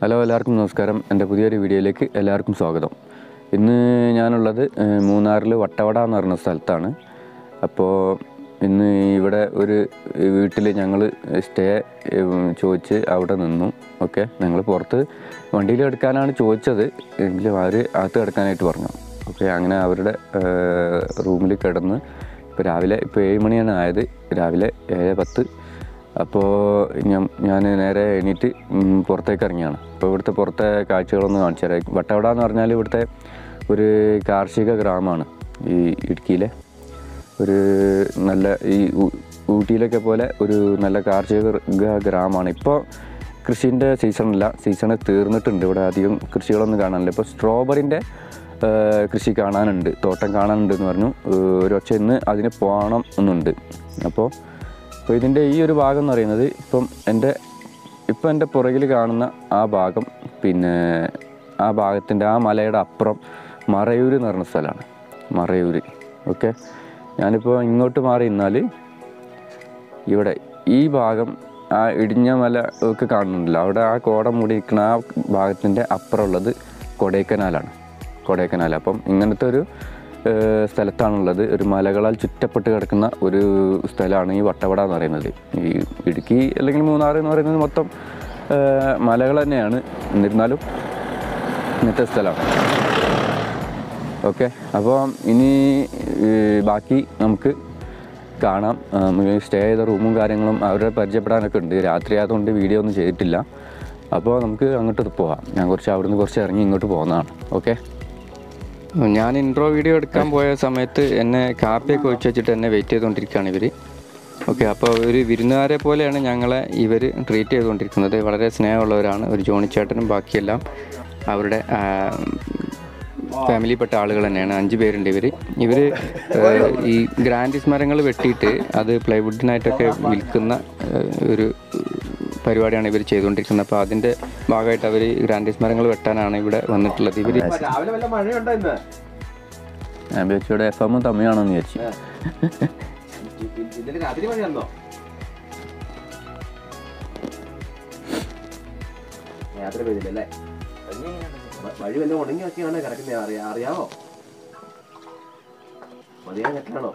Hello എല്ലാവർക്കും നമസ്കാരം എൻ്റെ പുതിയൊരു വീഡിയോയിലേക്ക് എല്ലാവർക്കും സ്വാഗതം ഇന്ന് ഞാനുള്ളത് ഏഹ്, മൂന്നാറിൽ വട്ടവട എന്ന് പറയുന്ന സ്ഥലത്താണ് അപ്പോൾ ഇന്ന് ഇവിടെ ഒരു വീട്ടിൽ ഞങ്ങൾ സ്റ്റേ ചോദിച്ച് അവിടെ നിന്നു ഓക്കെ ഞങ്ങൾ പുറത്ത് വണ്ടിയിൽ എടുക്കാനാണ് ചോദിച്ചത് എങ്കിലും അവർ അകത്ത് കിടക്കാനായിട്ട് പറഞ്ഞു ഓക്കെ അങ്ങനെ അവരുടെ റൂമിൽ കിടന്ന് ഇപ്പോൾ രാവിലെ ഇപ്പോൾ ഏഴ് മണിയാണ് ആയത് രാവിലെ ഏഴ് പത്ത് അപ്പോൾ ഞാൻ ഞാൻ നേരെ എണീറ്റ് ഉം, പുറത്തേക്ക് ഇറങ്ങിയാണ് അപ്പോൾ ഇവിടുത്തെ പുറത്തെ കാഴ്ചകളൊന്ന് കാണിച്ചു തരാം വട്ടവട എന്ന് പറഞ്ഞാൽ ഇവിടുത്തെ ഒരു കാർഷിക ഗ്രാമമാണ് ഈ ഇടുക്കിയിലെ ഒരു നല്ല ഈ ഊ- ഊട്ടിയിലൊക്കെ പോലെ ഒരു നല്ല കാർഷിക ഗ- ഗ്രാമമാണ് ഇപ്പോൾ കൃഷിൻ്റെ സീസണല്ല സീസൺ തീർന്നിട്ടുണ്ട് ഇവിടെ അധികം കൃഷികളൊന്നും കാണാനില്ല ഇപ്പോൾ സ്ട്രോബറിൻ്റെ കൃഷി കാണാനുണ്ട് തോട്ടം കാണാനുണ്ട് എന്ന് പറഞ്ഞു ഏഹ് ഒരു പക്ഷേ ഇന്ന് അതിന് പോകണം എന്നുണ്ട് അപ്പോൾ അപ്പോൾ ഇതിൻ്റെ ഈ ഒരു ഭാഗം എന്ന് പറയുന്നത് ഇപ്പം എൻ്റെ ഇപ്പം എൻ്റെ പുറകിൽ കാണുന്ന ആ ഭാഗം പിന്നെ ആ ഭാഗത്തിൻ്റെ ആ മലയുടെ അപ്പുറം മറയൂർ എന്ന് പറഞ്ഞ സ്ഥലമാണ് മറയൂർ ഓക്കെ ഞാനിപ്പോൾ ഇങ്ങോട്ട് മാറി നിന്നാൽ ഇവിടെ ഈ ഭാഗം ആ ഇടിഞ്ഞ മല ഒക്കെ കാണുന്നുണ്ടല്ലോ അവിടെ ആ കോട മൂടി നിൽക്കുന്ന ആ ഭാഗത്തിൻ്റെ അപ്പുറമുള്ളത് കൊടൈക്കനാലാണ് കൊടൈക്കനാൽ അപ്പം ഇങ്ങനത്തെ ഒരു ഏഹ്, സ്ഥലത്താണുള്ളത് ഒരു മലകളാൽ ചുറ്റപ്പെട്ട് കിടക്കുന്ന ഒരു സ്ഥലമാണ് ഈ വട്ടവട എന്ന് പറയുന്നത് ഈ ഇടുക്കി അല്ലെങ്കിൽ മൂന്നാർ എന്ന് പറയുന്നത് മൊത്തം ഏഹ്, മലകൾ തന്നെയാണ് എന്നിരുന്നാലും ഇങ്ങനത്തെ സ്ഥലമാണ് ഓക്കെ അപ്പോൾ ഇനി ഏഹ്, ബാക്കി നമുക്ക് കാണാം സ്റ്റേ ചെയ്ത റൂമും കാര്യങ്ങളും അവരെ പരിചയപ്പെടാനൊക്കെ ഉണ്ട് രാത്രി ആയതുകൊണ്ട് വീഡിയോ ഒന്നും ചെയ്തിട്ടില്ല അപ്പോൾ നമുക്ക് അങ്ങോട്ട് പോവാം ഞാൻ കുറച്ച് അവിടുന്ന് കുറച്ച് ഇറങ്ങി ഇങ്ങോട്ട് പോകുന്നതാണ് ഓക്കെ ഞാൻ ഇൻട്രോ വീഡിയോ എടുക്കാൻ പോയ സമയത്ത് എന്നെ കാപ്പിയൊക്കെ ഒഴിച്ച് വെച്ചിട്ട് എന്നെ വെയിറ്റ് ചെയ്തുകൊണ്ടിരിക്കുകയാണ് ഇവർ ഓക്കെ അപ്പോൾ ഒരു വിരുന്നുകാരെ പോലെയാണ് ഞങ്ങളെ ഇവർ ട്രീറ്റ് ചെയ്തുകൊണ്ടിരിക്കുന്നത് വളരെ സ്നേഹമുള്ളവരാണ് ഒരു ജോണിച്ചേട്ടനും ബാക്കിയെല്ലാം അവരുടെ ആ, ഫാമിലിയിൽപ്പെട്ട ആളുകൾ തന്നെയാണ് അഞ്ച് പേരുണ്ട് ഇവർ ഇവർ ഈ ഗ്രാൻഡിസ് മരങ്ങൾ വെട്ടിയിട്ട് അത് പ്ലൈവുഡിനായിട്ടൊക്കെ വിൽക്കുന്ന ഏഹ്, ഒരു പരിപാടിയാണ് ഇവർ ചെയ്തുകൊണ്ടിരിക്കുന്നത് അപ്പോൾ അതിൻ്റെ ഭാഗമായിട്ട് അവർ ഗ്രാൻഡിസ് മരങ്ങൾ വെട്ടാനാണ് ഇവിടെ വന്നിട്ടുള്ളത് ഇവർ രാവിലെ വല്ല മഴയുണ്ടോ ഇന്ന് ഞാൻ വിചാരിച്ചോടെ എഫ് എമ്മും തമ്മിയാണോന്ന് വിചാരിച്ചു ഇന്നലെ രാത്രി മഴയാണോ രാത്രി പെയ്തില്ലല്ലേ വ- വഴി വല്ല ഉണങ്ങി വെച്ചാണ് കിടക്കുന്നത് അറിയാ അറിയാമോ മതിയാൻ കെട്ടാണോ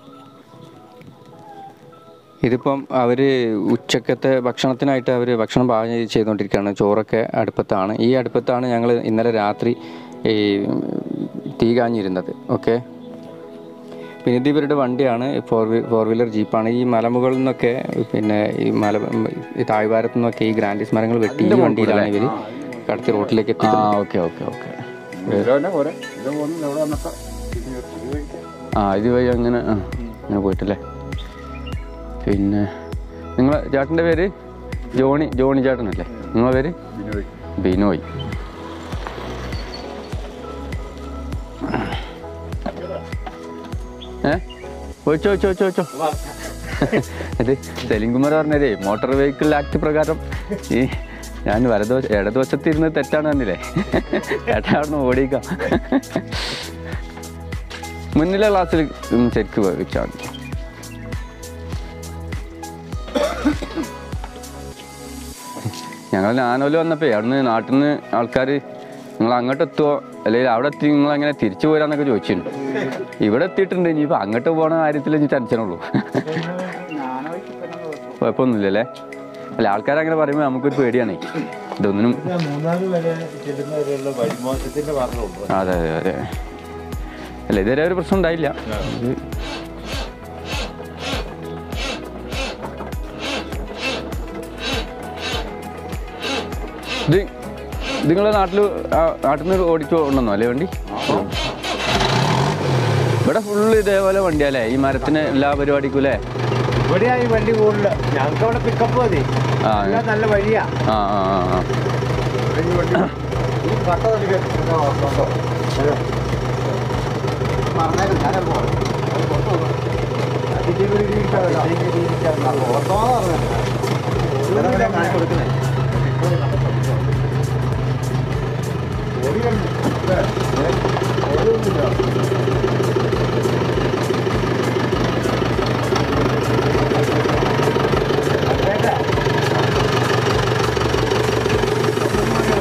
ഇതിപ്പം അവർ ഉച്ചക്കത്തെ ഭക്ഷണത്തിനായിട്ട് അവർ ഭക്ഷണം പാകം ചെയ്ത് ചെയ്തുകൊണ്ടിരിക്കുകയാണ് ചോറൊക്കെ അടുപ്പത്താണ് ഈ അടുപ്പത്താണ് ഞങ്ങൾ ഇന്നലെ രാത്രി ഈ തീ കാഞ്ഞിരുന്നത് ഓക്കെ പിന്നെ ഇത് ഇവരുടെ വണ്ടിയാണ് ഫോർ വീ ഫോർ വീലർ ജീപ്പാണ് ഈ മലമുകളിൽ നിന്നൊക്കെ പിന്നെ ഈ മല ഈ താഴ്വാരത്തു നിന്നൊക്കെ ഈ ഗ്രാൻഡിസ് മരങ്ങൾ വെട്ടി ഈ വണ്ടിയിലാണ് ഇവർ കടത്തി റോട്ടിലേക്ക് എത്തി ഓക്കെ ഓക്കെ ഓക്കെ ആ ഇത് വഴി അങ്ങനെ ആ അങ്ങനെ പോയിട്ടല്ലേ പിന്നെ നിങ്ങളെ ചേട്ടൻ്റെ പേര് ജോണി ജോണി ചേട്ടനല്ലേ നിങ്ങളെ പേര് ബിനോയ് ഏ ചോദിച്ചോ ചോദിച്ചോ ചോദിച്ചോ ഇത് സെലിംകുമാർ പറഞ്ഞതേ മോട്ടോർ വെഹിക്കിൾ ആക്ട് പ്രകാരം ഈ ഞാൻ വലതുവശ ഇടതുവശത്ത് ഇരുന്ന് തെറ്റാണ് തന്നില്ലേ ചേട്ടാ അവിടുന്ന് ഓടിക്കാം മുന്നിലെ ക്ലാസ്സിൽ ശരിക്ക് വെച്ചാൽ മതി ഞങ്ങൾ നാനോല് വന്നപ്പോ അവിടുന്ന് നാട്ടിൽ നിന്ന് ആൾക്കാർ നിങ്ങൾ അങ്ങോട്ട് എത്തുമോ അല്ലെങ്കിൽ അവിടെ എത്തി നിങ്ങൾ എങ്ങനെ തിരിച്ചു പോരാന്നൊക്കെ ചോദിച്ചിരുന്നു ഇവിടെ എത്തിയിട്ടുണ്ട് ഇനിയിപ്പോൾ അങ്ങോട്ട് പോണ കാര്യത്തിൽ ഇനി ടെൻഷനുള്ളൂ കുഴപ്പമൊന്നുമില്ലല്ലേ അല്ല ആൾക്കാർ അങ്ങനെ പറയുമ്പോൾ നമുക്കൊരു പേടിയാണേ ഇതൊന്നിനും മൂന്നാല് വരെ ചെല്ലുന്നവരെയുള്ള വഴിമോശത്തിന്റെ മാത്രമുള്ളൂ അതെ അതെ അതെ അല്ല ഇതുവരെ ഒരു പ്രശ്നം ഉണ്ടായില്ല ഇത് ഇത് നിങ്ങളെ നാട്ടിൽ നാട്ടിൽ നിന്ന് ഓടിച്ചു കൊണ്ടുവന്നോ അല്ലേ വണ്ടി ഇവിടെ ഫുള്ള് ഇതേപോലെ വണ്ടിയല്ലേ ഈ മരത്തിന് എല്ലാ പരിപാടിക്കും അല്ലേ ഇവിടെയാ ഈ വണ്ടി കൂടുതൽ ഞങ്ങൾക്ക് അവിടെ പിക്കപ്പ് മതി ആ എല്ലാം നല്ല വഴിയാ ആ ആ ആ, ആ ഈ വണ്ടി ഈ കട്ട തനിക്ക് പറഞ്ഞാലും ഞാനത് പോകാം കാണിച്ചു കൊടുക്കുന്നേ ആ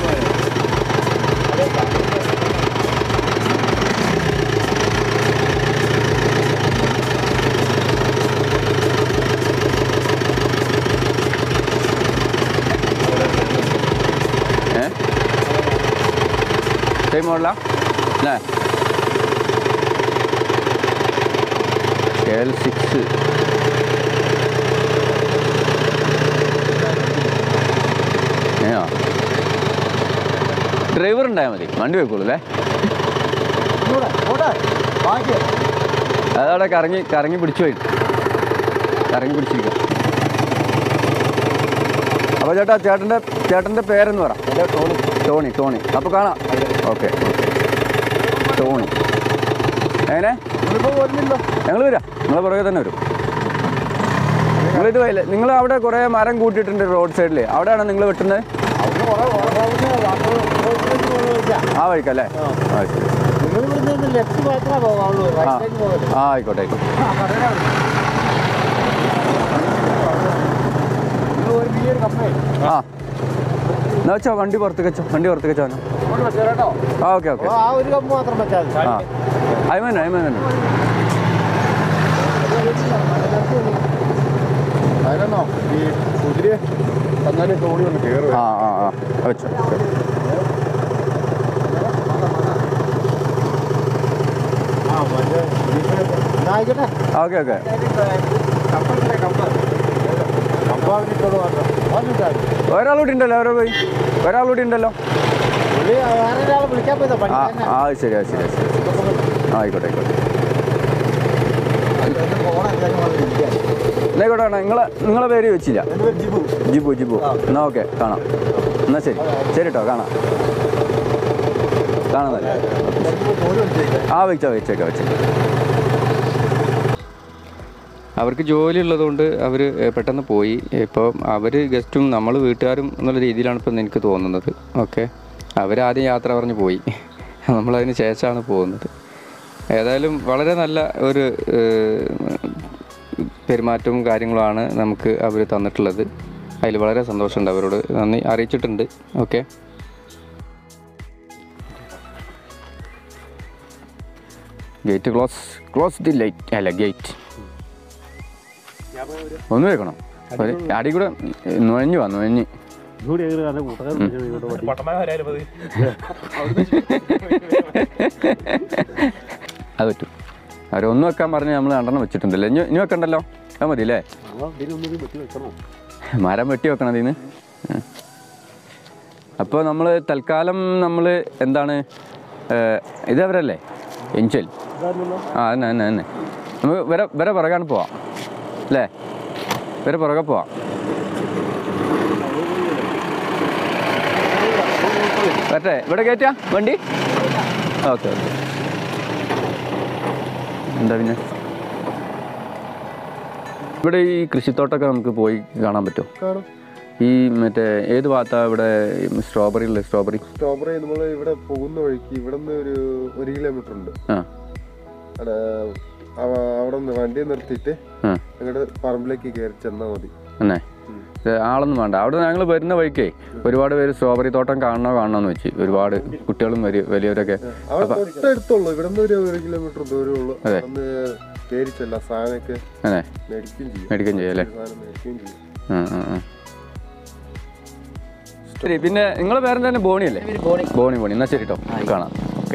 സെയിം മോഡലാ അല്ലേ കെ എൽ സിക്സ് ഏയാ ഡ്രൈവർ ഉണ്ടായാൽ മതി വണ്ടി വെക്കോളൂ അല്ലേ അതവിടെ കറങ്ങി കറങ്ങി പിടിച്ചു പോയി കറങ്ങി പിടിച്ചിരിക്കുക അപ്പോൾ ചേട്ടാ ചേട്ടൻ്റെ ചേട്ടൻ്റെ പേരെന്ന് പറ ടോണി ടോണി ടോണി അപ്പോൾ കാണാം ഓക്കെ ടോണി എങ്ങനെ ഞങ്ങൾ വരാം നിങ്ങളെ പുറകെ തന്നെ വരും നിങ്ങളിത് വയല് നിങ്ങൾ അവിടെ കുറേ മരം കൂട്ടിയിട്ടുണ്ട് റോഡ് സൈഡിൽ അവിടെയാണോ നിങ്ങൾ വെട്ടുന്നത് ആ വഴിക്കല്ലേ ആ ശരി ലെഫ്റ്റ് മാത്രമേ പോകാവുള്ളൂ ആ റൈറ്റ് സൈഡ് പോകരുത് ആ ആയിക്കോട്ടെ ആയിക്കോട്ടെ ആ എന്നാ വെച്ചോ വണ്ടി പുറത്തേക്ക് വെച്ചോ വണ്ടി പുറത്തേക്ക് വെച്ചോ ആ ഓക്കെ ഓക്കെ ആ ഒരു കമ്പ് മാത്രം വെച്ചാൽ മതി. ആ അയ്മന അയ്മന തന്നെ അതിനാണോ ഈ കുതിര തന്നാലും തോണി ഒന്ന് കയറുക ആ ആ ആ വെച്ചോ ആ മറ്റേ എന്നാ ആയിക്കോട്ടെ ഓക്കെ ഓക്കെ കമ്പാവിനിട്ടോട് മാത്രം വന്നിട്ടാണ് ഒരാളൂടി ഉണ്ടല്ലോ അവരെ പോയി ഒരാളൂടി ഉണ്ടല്ലോ പുള്ളി വേറെ ഒരാളെ വിളിക്കാൻ പോയതാ ആ പഠിക്കാൻ ആ ശരി ആ ശരി ആ ശരി ആ ആയിക്കോട്ടെ ആയിക്കോട്ടെ എന്നായിക്കോട്ടെ വേണം നിങ്ങളെ നിങ്ങളെ പേര് വെച്ചില്ല ജിബു ജിബു എന്നാ ഓക്കെ കാണാം എന്നാ ശരി ശരി കേട്ടോ കാണാം കാണാം നല്ല ആ വെച്ചോ വെച്ചേക്കാം വെച്ചേക്കാം അവർക്ക് ജോലി ഉള്ളതുകൊണ്ട് അവർ പെട്ടെന്ന് പോയി ഇപ്പോൾ അവർ ഗസ്റ്റും നമ്മൾ വീട്ടുകാരും എന്നുള്ള രീതിയിലാണ് ഇപ്പം എനിക്ക് തോന്നുന്നത് ഓക്കെ അവരാദ്യം യാത്ര പറഞ്ഞ് പോയി നമ്മളതിന് ശേഷമാണ് പോകുന്നത് ഏതായാലും വളരെ നല്ല ഒരു ഏഹ്, പെരുമാറ്റവും കാര്യങ്ങളുമാണ് നമുക്ക് അവർ തന്നിട്ടുള്ളത് അതിൽ വളരെ സന്തോഷമുണ്ട് അവരോട് നന്ദി അറിയിച്ചിട്ടുണ്ട് okay gate close close the light അല്ല ഗേറ്റ് ഒന്ന് വെക്കണം ഒരു അടി കൂടെ നുഴഞ്ഞു വാ നുഴഞ്ഞ് അത് പറ്റും അവരൊന്നും വെക്കാൻ പറഞ്ഞ് നമ്മൾ രണ്ടെണ്ണം വെച്ചിട്ടുണ്ടല്ലോ ഇനി ഇനി വെക്കണ്ടല്ലോ അത് മതി അല്ലേ മരം വെട്ടി വെക്കണം അതിന് അപ്പോൾ നമ്മൾ തൽക്കാലം നമ്മൾ എന്താണ് ഏഹ്, ഇത് അവരല്ലേ എഞ്ചൽ ആ തന്നെ തന്നെ തന്നെ നമുക്ക് വരെ വരെ പുറകാണ് പോവാം അല്ലേ വരെ പുറകെ പോവാം വരട്ടെ ഇവിടെ കയറ്റാ വണ്ടി ഓക്കെ ഓക്കെ എന്താ പിന്നെ ഇവിടെ ഈ കൃഷിത്തോട്ടമൊക്കെ നമുക്ക് പോയി കാണാൻ പറ്റുമോ ഈ മറ്റേ ഏത് ഭാഗത്താ ഇവിടെ സ്ട്രോബെറി ഉള്ളത് സ്ട്രോബെറി സ്ട്രോബെറി നമ്മൾ ഇവിടെ പോകുന്ന വഴിക്ക് ഇവിടെ നിന്ന് ഒരു ഒരു കിലോമീറ്റർ ഉണ്ട് ആ അവിടെ അവ- അവിടെ നിന്ന് വണ്ടി നിർത്തിയിട്ട് ആ ഞങ്ങളുടെ പറമ്പിലേക്ക് കയറി ചെന്നാൽ മതി എന്നേ ഇത് ആളൊന്നും വേണ്ട അവിടെ ഞങ്ങൾ വരുന്ന വഴിക്കേ ഒരുപാട് പേര് സ്ട്രോബെറി തോട്ടം കാണണോ കാണണമെന്ന് വെച്ച് ഒരുപാട് കുട്ടികളും വലിയ വലിയവരൊക്കെ അവിടെ തൊട്ടടുത്തുള്ളൂ ഇവിടെ നിന്ന് ഒരു ഒരു കിലോമീറ്റർ ദൂരമുള്ളൂ അതെ. അന്ന് കയറി ചെല്ലാം സാധനമൊക്കെ അതെ മേടിക്കുകയും ചെയ്യും മേടിക്കുകയും ചെയ്യും അല്ലേ സാധനം മേടിക്കുകയും ചെയ്യും ആ ആ ആ ശരി പിന്നെ നിങ്ങളെ പേരെന്താ തന്നെ ബോണി അല്ലേ ബോണി. ബോണി ബോണി എന്നാ ശരി കേട്ടോ കാണാം ഓക്കെ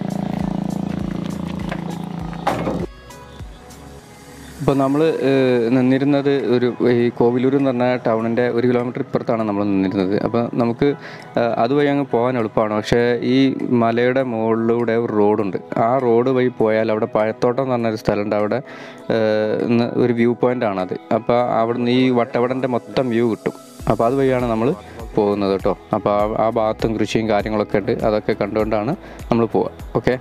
ഇപ്പോൾ നമ്മൾ നിന്നിരുന്നത് ഒരു ഈ കോവിലൂർ എന്ന് പറഞ്ഞ ടൗണിൻ്റെ ഒരു കിലോമീറ്റർ ഇപ്പുറത്താണ് നമ്മൾ നിന്നിരുന്നത് അപ്പോൾ നമുക്ക് ഏഹ്, അതുവഴി അങ്ങ് പോകാൻ എളുപ്പമാണ് പക്ഷേ ഈ മലയുടെ മുകളിലൂടെ ഒരു റോഡുണ്ട് ആ റോഡ് വഴി പോയാൽ അവിടെ പഴത്തോട്ടം എന്ന് പറഞ്ഞൊരു സ്ഥലമുണ്ട് അവിടെ ഏഹ്, ഇന്ന് ഒരു വ്യൂ പോയിൻ്റ് ആണത് അപ്പോൾ അവിടുന്ന് ഈ വട്ടവടൻ്റെ മൊത്തം വ്യൂ കിട്ടും അപ്പോൾ അതുവഴിയാണ് നമ്മൾ പോകുന്നത് കേട്ടോ അപ്പോൾ ആ ആ ഭാഗത്തും കൃഷിയും കാര്യങ്ങളൊക്കെ ഉണ്ട് അതൊക്കെ കണ്ടുകൊണ്ടാണ് നമ്മൾ പോവുക ഓക്കെ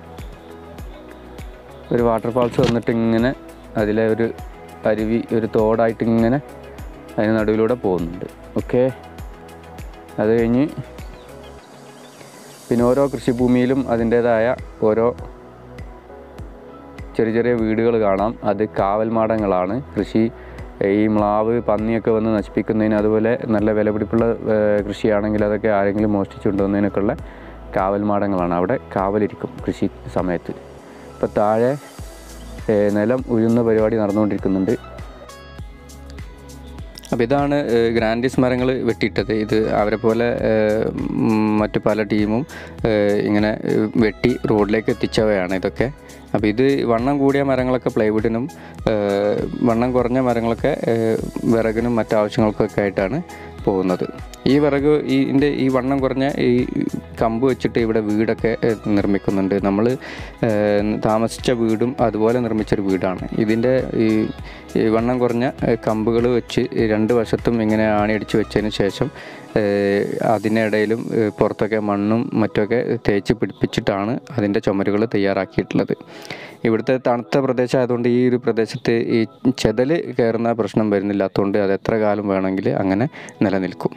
ഒരു വാട്ടർഫാൾസ് വന്നിട്ട് ഇങ്ങനെ അതിലെ ഒരു അരുവി ഒരു തോടായിട്ട് ഇങ്ങനെ അതിന് നടുവിലൂടെ പോകുന്നുണ്ട് ഓക്കെ അത് കഴിഞ്ഞ് പിന്നെ ഓരോ കൃഷിഭൂമിയിലും അതിൻ്റേതായ ഓരോ ചെറിയ ചെറിയ വീടുകൾ കാണാം അത് കാവൽ മാടങ്ങളാണ് കൃഷി ഈ മ്ലാവ് പന്നിയൊക്കെ വന്ന് നശിപ്പിക്കുന്നതിന് അതുപോലെ നല്ല വിലപിടിപ്പുള്ള ഏർ, കൃഷിയാണെങ്കിൽ അതൊക്കെ ആരെങ്കിലും മോഷ്ടിച്ചു കൊണ്ടുവന്നതിനൊക്കെ ഉള്ള കാവൽ മാടങ്ങളാണ് അവിടെ കാവലിരിക്കും കൃഷി സമയത്ത് ഇപ്പോൾ താഴെ ഏർ, നിലം ഉഴുന്ന പരിപാടി നടന്നുകൊണ്ടിരിക്കുന്നുണ്ട് അപ്പോൾ ഇതാണ് ഏഹ്, ഗ്രാൻഡിസ് മരങ്ങൾ വെട്ടിയിട്ടത് ഇത് അവരെ പോലെ ഏഹ്, ഉം, മറ്റു പല ടീമും ഏഹ്, ഇങ്ങനെ ഏഹ്, വെട്ടി റോഡിലേക്ക് എത്തിച്ചവയാണ് ഇതൊക്കെ അപ്പോൾ ഇത് വണ്ണം കൂടിയ മരങ്ങളൊക്കെ പ്ലൈവുഡിനും ഏഹ്, വണ്ണം കുറഞ്ഞ മരങ്ങളൊക്കെ ഏഹ്, വിറകിനും മറ്റാവശ്യങ്ങൾക്കൊക്കെ ആയിട്ടാണ് പോകുന്നത് ഈ വിറക് ഈ ഇതിൻ്റെ ഈ വണ്ണം കുറഞ്ഞ ഈ കമ്പ് വെച്ചിട്ട് ഇവിടെ വീടൊക്കെ ഏഹ്, നിർമ്മിക്കുന്നുണ്ട് നമ്മൾ താമസിച്ച വീടും അതുപോലെ നിർമ്മിച്ചൊരു വീടാണ് ഇതിൻ്റെ ഈ ഈ വണ്ണം കുറഞ്ഞ കമ്പുകൾ വെച്ച് ഈ രണ്ട് വശത്തും ഇങ്ങനെ ആണിയടിച്ച് വെച്ചതിന് ശേഷം ഏഹ്, അതിനിടയിലും ഏഹ്, പുറത്തൊക്കെ മണ്ണും മറ്റൊക്കെ തേച്ച് പിടിപ്പിച്ചിട്ടാണ് അതിൻ്റെ ചുമരുകൾ തയ്യാറാക്കിയിട്ടുള്ളത് ഇവിടുത്തെ തണുത്ത പ്രദേശമായതുകൊണ്ട് ഈ ഒരു പ്രദേശത്ത് ഈ ചെതൽ കയറുന്ന പ്രശ്നം വരുന്നില്ലാത്തതുകൊണ്ട് അത് എത്ര കാലം വേണമെങ്കിൽ അങ്ങനെ നിലനിൽക്കും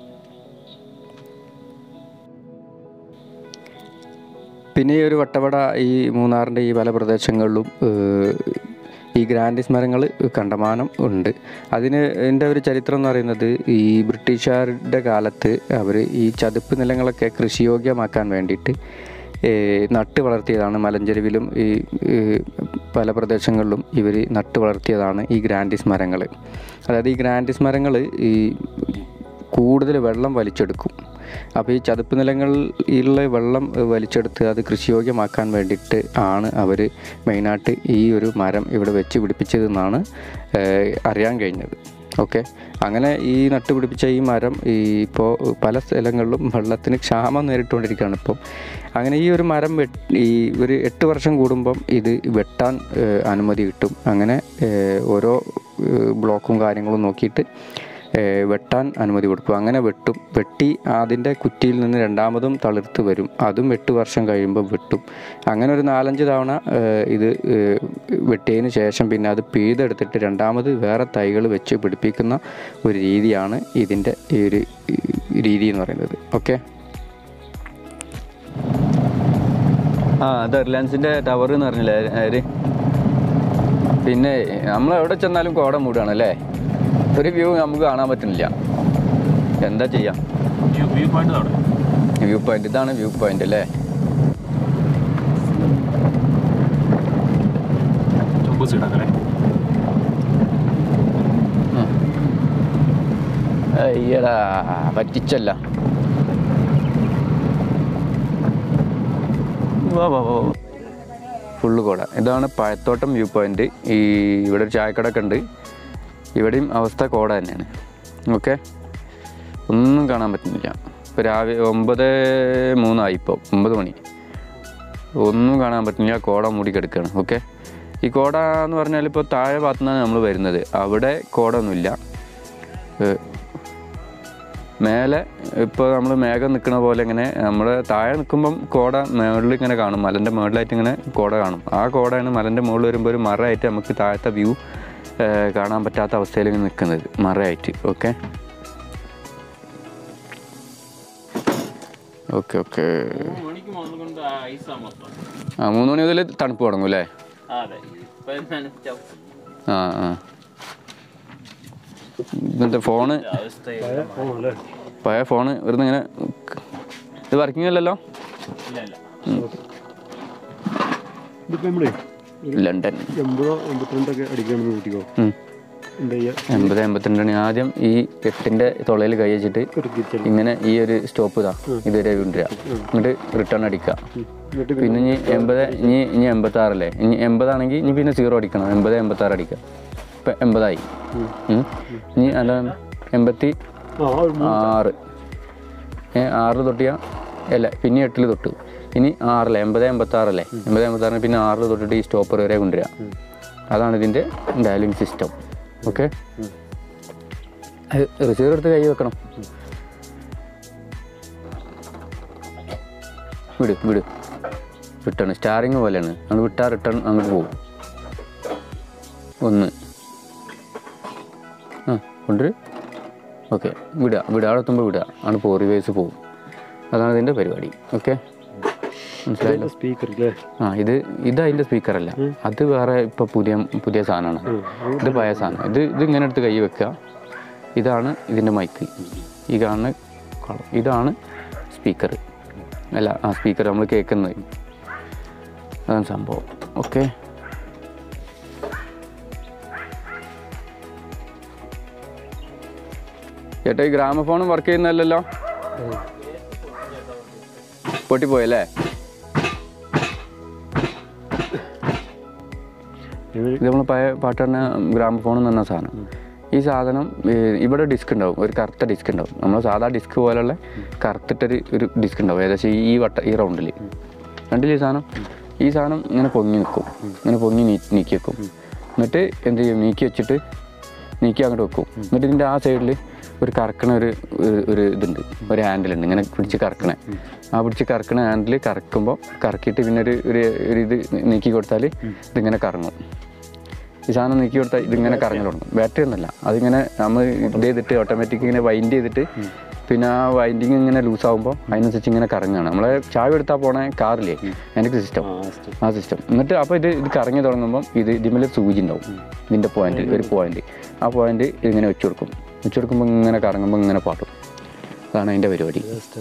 പിന്നെ ഈ ഒരു വട്ടവട ഈ മൂന്നാറിൻ്റെ ഈ പല പ്രദേശങ്ങളിലും ഏഹ്, ഈ ഗ്രാൻഡിസ് മരങ്ങൾ കണ്ടമാനം ഉണ്ട് അതിന് എൻ്റെ ഒരു ചരിത്രം എന്ന് പറയുന്നത് ഈ ബ്രിട്ടീഷുകാരുടെ കാലത്ത് അവർ ഈ ചതുപ്പ് നിലങ്ങളൊക്കെ കൃഷിയോഗ്യമാക്കാൻ വേണ്ടിയിട്ട് ഏഹ്, നട്ട് വളർത്തിയതാണ് മലഞ്ചെരുവിലും ഈ ഏഹ്, പല പ്രദേശങ്ങളിലും ഇവർ നട്ട് വളർത്തിയതാണ് ഈ ഗ്രാൻഡിസ് മരങ്ങൾ അതായത് ഈ ഗ്രാൻഡിസ് മരങ്ങൾ ഈ കൂടുതൽ വെള്ളം വലിച്ചെടുക്കും അപ്പോൾ ഈ ചതുപ്പ് നിലങ്ങളിലുള്ള വെള്ളം ഏഹ്, വലിച്ചെടുത്ത് അത് കൃഷിയോഗ്യമാക്കാൻ വേണ്ടിയിട്ട് ആണ് അവർ മെയിനായിട്ട് ഈ ഒരു മരം ഇവിടെ വെച്ച് പിടിപ്പിച്ചതെന്നാണ് ഏഹ്, അറിയാൻ കഴിഞ്ഞത് ഓക്കെ അങ്ങനെ ഈ നട്ടുപിടിപ്പിച്ച ഈ മരം ഈ ഇപ്പോൾ പല സ്ഥലങ്ങളിലും വെള്ളത്തിന് ക്ഷാമം നേരിട്ടുകൊണ്ടിരിക്കുകയാണ് ഇപ്പോൾ അങ്ങനെ ഈ ഒരു മരം വെട്ട് ഈ ഒരു എട്ട് വർഷം കൂടുമ്പം ഇത് വെട്ടാൻ ഏഹ്, അനുമതി കിട്ടും അങ്ങനെ ഏഹ്, ഓരോ ഏഹ്, ബ്ലോക്കും കാര്യങ്ങളും നോക്കിയിട്ട് ഏഹ്, വെട്ടാൻ അനുമതി കൊടുക്കും അങ്ങനെ വെട്ടും വെട്ടി അതിൻ്റെ കുറ്റിയിൽ നിന്ന് രണ്ടാമതും തളിർത്ത് വരും അതും എട്ട് വർഷം കഴിയുമ്പോൾ വെട്ടും അങ്ങനെ ഒരു നാലഞ്ച് തവണ ഏഹ്, ഇത് ഏഹ്, വെട്ടിയതിന് ശേഷം പിന്നെ അത് പിഴുതെടുത്തിട്ട് രണ്ടാമത് വേറെ തൈകൾ വെച്ച് പിടിപ്പിക്കുന്ന ഒരു രീതിയാണ് ഇതിൻ്റെ ഈ ഒരു ഈ രീതി എന്ന് പറയുന്നത് ഓക്കെ ആ അത് റിലയൻസിൻ്റെ ടവർ എന്ന് പറഞ്ഞില്ലേ ആര് പിന്നെ നമ്മൾ എവിടെ ചെന്നാലും കോട മൂടുകയാണ് അല്ലേ ഒരു വ്യൂ നമുക്ക് കാണാൻ പറ്റുന്നില്ല എന്താ ചെയ്യാം വ്യൂ പോയിന്റ് അവിടെ വ്യൂ പോയിന്റ് ഇതാണ് വ്യൂ പോയിന്റ് അല്ലേ ചുമ്പ് സീഡാക്കല്ലേ അയ്യടാ പറ്റിച്ചല്ല വാ വാ വാ ഫുള്ള് കോട ഇതാണ് പഴത്തോട്ടം വ്യൂ പോയിന്റ് ഈ ഇവിടെ ഒരു ചായക്കടയൊക്കെ ഉണ്ട് ഇവിടെയും അവസ്ഥ കോട തന്നെയാണ് ഓക്കെ ഒന്നും കാണാൻ പറ്റുന്നില്ല ഇപ്പോൾ രാവിലെ ഒമ്പത് മൂന്നായി ഇപ്പോൾ ഒമ്പത് മണി ഒന്നും കാണാൻ പറ്റുന്നില്ല കോട മൂടി കിടക്കുകയാണ് ഓക്കെ ഈ കോട എന്ന് പറഞ്ഞാൽ ഇപ്പോൾ താഴെ ഭാഗത്തുനിന്നാണ് നമ്മൾ വരുന്നത് അവിടെ കോട ഒന്നുമില്ല ഏഹ് മേലെ ഇപ്പോൾ നമ്മൾ മേഘം നിൽക്കുന്ന പോലെ ഇങ്ങനെ നമ്മൾ താഴെ നിൽക്കുമ്പം കോട മുകളിൽ ഇങ്ങനെ കാണും മലൻ്റെ മുകളിലായിട്ട് ഇങ്ങനെ കോട കാണും ആ കോടയാണ് മലൻ്റെ മുകളിൽ വരുമ്പോൾ ഒരു മറയായിട്ട് നമുക്ക് താഴത്തെ വ്യൂ കാണാൻ പറ്റാത്ത അവസ്ഥയിൽ ഇങ്ങനെ നിൽക്കുന്നത് മറയായിട്ട് ഓക്കെ ഓക്കെ ഓക്കെ മണിക്ക് മുതൽ കൊണ്ട് ഐസാ മൊത്തം ആ മൂന്ന് മണി മുതൽ തണുപ്പ് തുടങ്ങും അല്ലേ ആ, അതെ ഇപ്പൊ നനച്ചാ ആ ആ ഇന്നത്തെ ഫോണ് അവസ്ഥയില്ല പഴയ ഫോണ് വെറുതെ ഇങ്ങനെ ഇത് വർക്കിംഗ് അല്ലല്ലോ ഇല്ല ഇല്ല ഇതിപ്പോ നമ്മളെ ലണ്ടൻ എൺപതോ എൺപത്തിരണ്ടൊക്കെ അടിക്കണമെന്ന് കൂട്ടിക്കോ ഉം. എന്താ ചെയ്യാ എൺപത് എൺപത്തിരണ്ടാണ് ആദ്യം ഈ എട്ടിൻ്റെ തൊള്ളയിൽ കൈ വെച്ചിട്ട് തിരിച്ചടി ഇങ്ങനെ ഈ ഒരു സ്റ്റോപ്പ് ഇതാ ഇതുവരെ കൊണ്ടുവരിക എന്നിട്ട് റിട്ടേൺ അടിക്കുക എന്നിട്ട് പിന്നെ ഇനി എൺപത് ഇനി ഇനി എൺപത്താറല്ലേ ഇനി എൺപതാണെങ്കിൽ ഇനി പിന്നെ സീറോ അടിക്കണം എൺപത് എൺപത്താറ് അടിക്കുക ഇപ്പം എൺപതായി ഉം. ഇനി അല്ല എൺപത്തി ആ ഒരു മൂ- ആറ് ഏ ആറ് തൊട്ടിയാ അല്ല പിന്നെ എട്ടിൽ തൊട്ട് ഇനി ആറല്ലേ എൺപത് എൺപത്താറല്ലേ എൺപത് എൺപത്താറിന് പിന്നെ ആറിൽ തൊട്ടിട്ട് ഈ സ്റ്റോപ്പർ വരെ കൊണ്ടുവരിക അതാണ് ഇതിൻ്റെ ഡയലിംഗ് സിസ്റ്റം ഓക്കെ റിസീവർ എടുത്ത് കൈ വെക്കണം വിട് വിട് റിട്ടേൺ സ്റ്റാറിങ് പോലെയാണ് അങ്ങോട്ട് വിട്ടാൽ റിട്ടേൺ അങ്ങോട്ട് പോകും ഒന്ന് ആ കൊണ്ടുവരും ഓക്കെ വിടുക വിടുക അവിടെ എത്തുമ്പോൾ വിടുക ആണ് പോ റിവേഴ്സ് പോകും അതാണ് ഇതിൻ്റെ പരിപാടി ഓക്കെ മനസ്സിലായല്ലോ സ്പീക്കർ അല്ലേ ആ ഇത് ഇത് അതിൻ്റെ സ്പീക്കറല്ല അത് വേറെ ഇപ്പോൾ പുതിയ പുതിയ സാധനമാണ് ഇത് പഴയ സാധനം ഇത് ഇത് ഇങ്ങനെ എടുത്ത് കൈ വെക്കുക ഇതാണ് ഇതിൻ്റെ മൈക്ക് ഈ കാണുന്ന കളർ ഇതാണ് സ്പീക്കർ അല്ല ആ സ്പീക്കർ നമ്മൾ കേൾക്കുന്നത് അതാണ് സംഭവം ഓക്കെ ചേട്ടാ ഈ ഗ്രാമഫോണും വർക്ക് ചെയ്യുന്നതല്ലല്ലോ പൊട്ടിപ്പോയല്ലേ ഇത് നമ്മൾ പഴയ പാട്ട് പറഞ്ഞ ഗ്രാമഫോൺ എന്ന് പറഞ്ഞ സാധനം ഈ സാധനം ഏ, ഇവിടെ ഡിസ്ക് ഉണ്ടാവും ഒരു കറുത്ത ഡിസ്ക് ഉണ്ടാവും നമ്മൾ സാധാ ഡിസ്ക് പോലുള്ള കറുത്തിട്ടൊരു ഒരു ഡിസ്ക് ഉണ്ടാവും ഏകദേശം ഈ വട്ട ഈ റൗണ്ടിൽ കണ്ടില്ലേ ഈ സാധനം ഈ സാധനം ഇങ്ങനെ പൊങ്ങി നിൽക്കും ഇങ്ങനെ പൊങ്ങി നീ നീക്കി വെക്കും എന്നിട്ട് എന്ത് ചെയ്യും നീക്കി വെച്ചിട്ട് നീക്കി അങ്ങോട്ട് വെക്കും എന്നിട്ട് ഇതിൻ്റെ ആ സൈഡിൽ ഒരു കറക്കണ ഒരു ഒരു- ഒരു ഇതുണ്ട് ഒരു ഹാൻഡിലുണ്ട് ഇങ്ങനെ പിടിച്ച് കറക്കണേ ആ പിടിച്ച് കറക്കണ ഹാൻഡിൽ കറക്കുമ്പോൾ കറക്കിയിട്ട് പിന്നെ ഒരു ഒരു ഒരു ഇത് നീക്കി കൊടുത്താൽ ഇതിങ്ങനെ കറങ്ങും ഈ സാധനം നീക്കി കൊടുത്താൽ ഇതിങ്ങനെ കറങ്ങൽ തുടങ്ങും ബാറ്ററി ഒന്നല്ല അതിങ്ങനെ നമ്മൾ ഇത് ചെയ്തിട്ട് ഓട്ടോമാറ്റിക് ഇങ്ങനെ വൈൻഡ് ചെയ്തിട്ട് പിന്നെ ആ വൈൻഡിങ് ഇങ്ങനെ ലൂസ് ആകുമ്പോൾ അതിനനുസരിച്ച് ഇങ്ങനെ കറങ്ങുകയാണ് നമ്മളെ ചായ എടുത്താൽ പോണ കാറില്ലേ എനിക്ക് സിസ്റ്റം ആ സിസ്റ്റം എന്നിട്ട് അപ്പോൾ ഇത് ഇത് കറങ്ങി തുടങ്ങുമ്പം ഇത് ഇതിമേൽ സൂചി ഉണ്ടാവും ഇതിൻ്റെ പോയിന്റ് ഒരു പോയിന്റ് ആ പോയിന്റ് ഇങ്ങനെ വെച്ച് കൊടുക്കും വെച്ച് കൊടുക്കുമ്പോൾ ഇങ്ങനെ കറങ്ങുമ്പോൾ ഇങ്ങനെ പാട്ടും അതാണ് അതിൻ്റെ പരിപാടി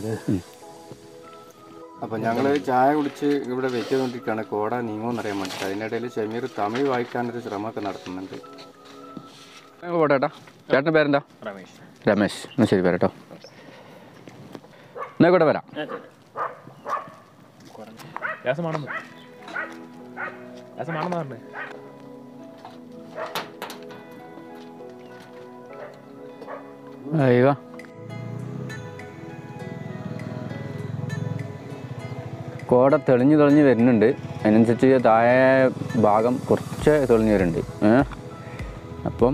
അപ്പോൾ ഞങ്ങൾ ചായ കുടിച്ച് ഇവിടെ വെയിറ്റ് ചെയ്തുകൊണ്ടിരിക്കുകയാണ് കോട നീങ്ങുമെന്ന് അറിയാൻ വേണ്ടിയിട്ട് അതിനിടയിൽ ഷമീർ തമിഴ് വായിക്കാനൊരു ശ്രമമൊക്കെ നടത്തുന്നുണ്ട് ഞങ്ങൾ പോട്ടെ ഏട്ടാ ചേട്ടൻ്റെ പേരെന്താ രമേശ് രമേശ് എന്നാൽ ശരി പേരട്ടോ എന്നാൽ കൂടെ വരാം വ്യാസമാണെന്ന് വ്യാസമാണെന്ന് പറഞ്ഞേ അയ്യോ കോട തെളിഞ്ഞ് തെളിഞ്ഞ് വരുന്നുണ്ട് അതിനനുസരിച്ച് താഴെ ഭാഗം കുറച്ച് തെളിഞ്ഞ് വരുന്നുണ്ട് ഏ അപ്പം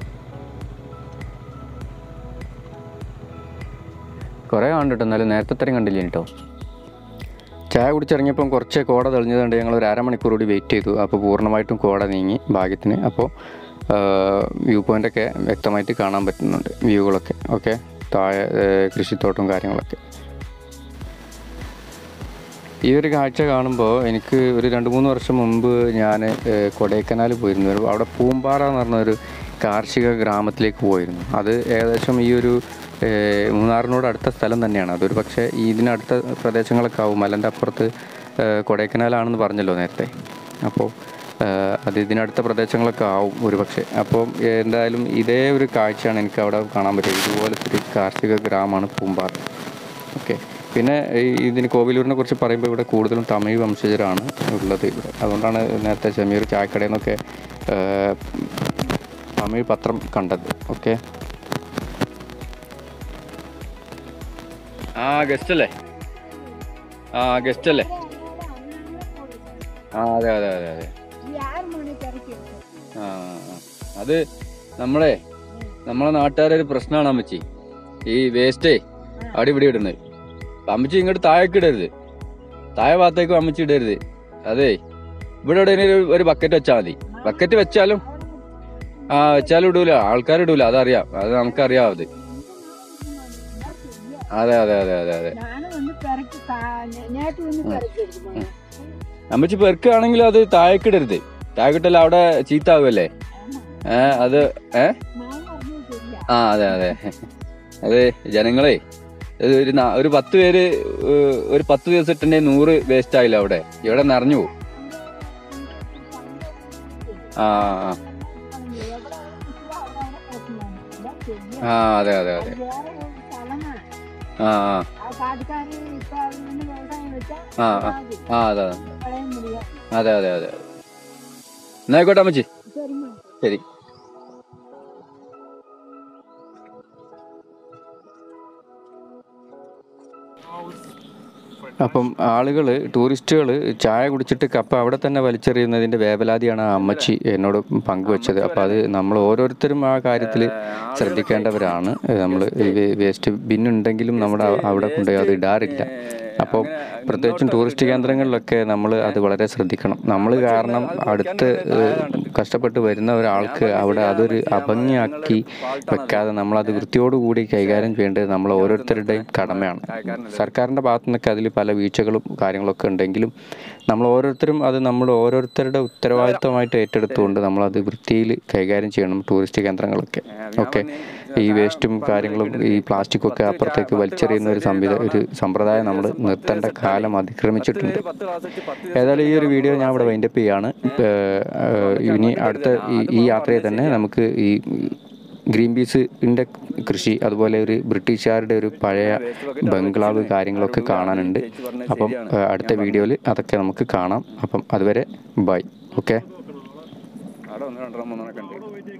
കുറേ കണ്ടിട്ട് എന്നാലും നേരത്തെ അത്രയും കണ്ടില്ല കേട്ടോ ചായ കുടിച്ചിറങ്ങിയപ്പം കുറച്ച് കോട തെളിഞ്ഞതുകൊണ്ട് ഞങ്ങൾ ഒരു അരമണിക്കൂർ കൂടി വെയിറ്റ് ചെയ്തു അപ്പോൾ പൂർണ്ണമായിട്ടും കോട നീങ്ങി ഭാഗ്യത്തിന് അപ്പോൾ വ്യൂ പോയിൻ്റൊക്കെ വ്യക്തമായിട്ട് കാണാൻ പറ്റുന്നുണ്ട് വ്യൂകളൊക്കെ ഓക്കെ താഴെ ഏ, കൃഷിത്തോട്ടവും കാര്യങ്ങളൊക്കെ ഈ ഒരു കാഴ്ച കാണുമ്പോൾ എനിക്ക് ഒരു രണ്ട് മൂന്ന് വർഷം മുമ്പ് ഞാൻ കൊടൈക്കനാൽ പോയിരുന്നു ഒരു- അവിടെ പൂമ്പാറ എന്ന് പറഞ്ഞൊരു കാർഷിക ഗ്രാമത്തിലേക്ക് പോയിരുന്നു അത് ഏകദേശം ഈ ഒരു ഏ, മൂന്നാറിനോട് അടുത്ത സ്ഥലം തന്നെയാണ് അതൊരു പക്ഷേ ഈ ഇതിനടുത്ത പ്രദേശങ്ങളൊക്കെ ആവും മലൻ്റെ അപ്പുറത്ത് ഏ, കൊടൈക്കനാലാണെന്ന് പറഞ്ഞല്ലോ നേരത്തെ അപ്പോൾ ഏ, അത് ഇതിനടുത്ത പ്രദേശങ്ങളൊക്കെ ആവും ഒരു പക്ഷേ അപ്പോൾ എന്തായാലും ഇതേ ഒരു കാഴ്ചയാണ് എനിക്ക് അവിടെ കാണാൻ പറ്റിയത് ഇതുപോലത്തെ ഒരു കാർഷിക ഗ്രാമമാണ് പൂമ്പാറ ഓക്കെ പിന്നെ ഈ ഇതിന് കോവിലൂരിനെ കുറിച്ച് പറയുമ്പോൾ ഇവിടെ കൂടുതലും തമിഴ് വംശജരാണ് ഉള്ളത് ഇവിടെ അതുകൊണ്ടാണ് നേരത്തെ ഷമീർ ചായക്കടയിൽ നിന്നൊക്കെ ആ, തമിഴ് പത്രം കണ്ടത് ഓക്കെ ആ ഗസ്റ്റ് അല്ലേ ആ ഗസ്റ്റ് അല്ലേ ആ അതെ അതെ അതെ അതെ யார் மணிக்கு ആ ആ. അത് നമ്മളെ നമ്മളെ നാട്ടുകാരെ ഒരു പ്രശ്നമാണ് അമ്മച്ചി ഈ വേസ്റ്റേ അവിടെ ഇവിടെ ഇടുന്നത് അപ്പൊ അമ്മച്ചി ഇങ്ങോട്ട് താഴേക്ക് ഇടരുത് താഴെ ഭാഗത്തേക്ക് അമ്മച്ചി ഇടരുത് അതെ ഇവിടെ എവിടെയെങ്കിലും ഒരു- ഒരു ബക്കറ്റ് വെച്ചാൽ മതി ബക്കറ്റ് വെച്ചാലും ആ വെച്ചാലും ഇടൂല ആൾക്കാർ ഇടൂല അതറിയാം അത് നമുക്കറിയാം അത് അതെ അതെ അതെ അതെ അതെ நானும் வந்து பிறக்கி நேற்று வந்து பிறக்கி எடுத்து போனேன் അമ്മച്ചി പെറുക്കുകയാണെങ്കിൽ അത് താഴേക്ക് ഇടരുത് താഴേക്കിട്ടല്ല അവിടെ ചീത്താവുമല്ലേ ഏ അത് ഏ நான் வந்து தெரியும் ആ അതെ അതെ അതെ ജനങ്ങളെ ഇത് ഒരു നാ- ഒരു പത്ത് പേര് ഏഹ്, ഒരു പത്ത് ദിവസം ഇട്ടുണ്ടെങ്കിൽ നൂറ് വേസ്റ്റ് ആയില്ല അവിടെ ഇവിടെ നിറഞ്ഞു പോകും ആ ആ. ആ അതെ അതെ അതെ ആ ആ காட்டுக்காரு இப்ப அவர் வந்து விவசாயம் வச்சா ആ ആ ஆகுது. ആ അതെ അതെ. விளைய முடியும் അതെ അതെ അതെ അതെ എന്നായിക്കോട്ടെ അമ്മച്ചി சரிம்மா ശരി അപ്പം ആളുകൾ ടൂറിസ്റ്റുകൾ ചായ കുടിച്ചിട്ട് കപ്പ അവിടെ തന്നെ വലിച്ചെറിയുന്നതിൻ്റെ വേവലാതിയാണ് ആ അമ്മച്ചി എന്നോട് പങ്കുവച്ചത് അപ്പോൾ അത് നമ്മൾ ഓരോരുത്തരും ആ കാര്യത്തിൽ ശ്രദ്ധിക്കേണ്ടവരാണ് നമ്മൾ വേസ്റ്റ് ബിൻ ഉണ്ടെങ്കിലും നമ്മുടെ അവിടെ കൊണ്ടുപോയി അത് ഇടാറില്ല അപ്പോൾ പ്രത്യേകിച്ചും ടൂറിസ്റ്റ് കേന്ദ്രങ്ങളിലൊക്കെ നമ്മൾ അത് വളരെ ശ്രദ്ധിക്കണം നമ്മൾ കാരണം അടുത്ത് ഏഹ്, കഷ്ടപ്പെട്ട് വരുന്ന ഒരാൾക്ക് അവിടെ അതൊരു അഭംഗിയാക്കി വെക്കാതെ നമ്മളത് വൃത്തിയോടുകൂടി കൈകാര്യം ചെയ്യേണ്ടത് നമ്മൾ ഓരോരുത്തരുടെയും കടമയാണ് സർക്കാരിൻ്റെ ഭാഗത്തു നിന്നൊക്കെ അതിൽ പല വീഴ്ചകളും കാര്യങ്ങളൊക്കെ ഉണ്ടെങ്കിലും നമ്മൾ ഓരോരുത്തരും അത് നമ്മൾ ഓരോരുത്തരുടെ ഉത്തരവാദിത്തമായിട്ട് ഏറ്റെടുത്തുകൊണ്ട് നമ്മളത് വൃത്തിയിൽ കൈകാര്യം ചെയ്യണം ടൂറിസ്റ്റ് കേന്ദ്രങ്ങളൊക്കെ ഓക്കെ ഈ വേസ്റ്റും കാര്യങ്ങളും ഈ പ്ലാസ്റ്റിക്കും ഒക്കെ അപ്പുറത്തേക്ക് വലിച്ചെറിയുന്ന ഒരു സംവിധ ഒരു സമ്പ്രദായം നമ്മൾ നിർത്തേണ്ട കാലം അതിക്രമിച്ചിട്ടുണ്ട് ഏതായാലും ഈ ഒരു വീഡിയോ ഞാൻ ഇവിടെ വൈൻഡപ്പ് ചെയ്യാണ് ഏഹ്, ഏഹ്, ഇനി അടുത്ത ഈ ഈ യാത്രയിൽ തന്നെ നമുക്ക് ഈ ഗ്രീൻ പീസിൻ്റെ കൃഷി അതുപോലെ ഒരു ബ്രിട്ടീഷുകാരുടെ ഒരു പഴയ ബംഗ്ലാവ് കാര്യങ്ങളൊക്കെ കാണാനുണ്ട് അപ്പം ഏഹ്, അടുത്ത വീഡിയോയിൽ അതൊക്കെ നമുക്ക് കാണാം അപ്പം അതുവരെ ബൈ ഓക്കെ അവിടെ ഒന്ന് രണ്ടെണ്ണം മൂന്നെണ്ണം കണ്ട്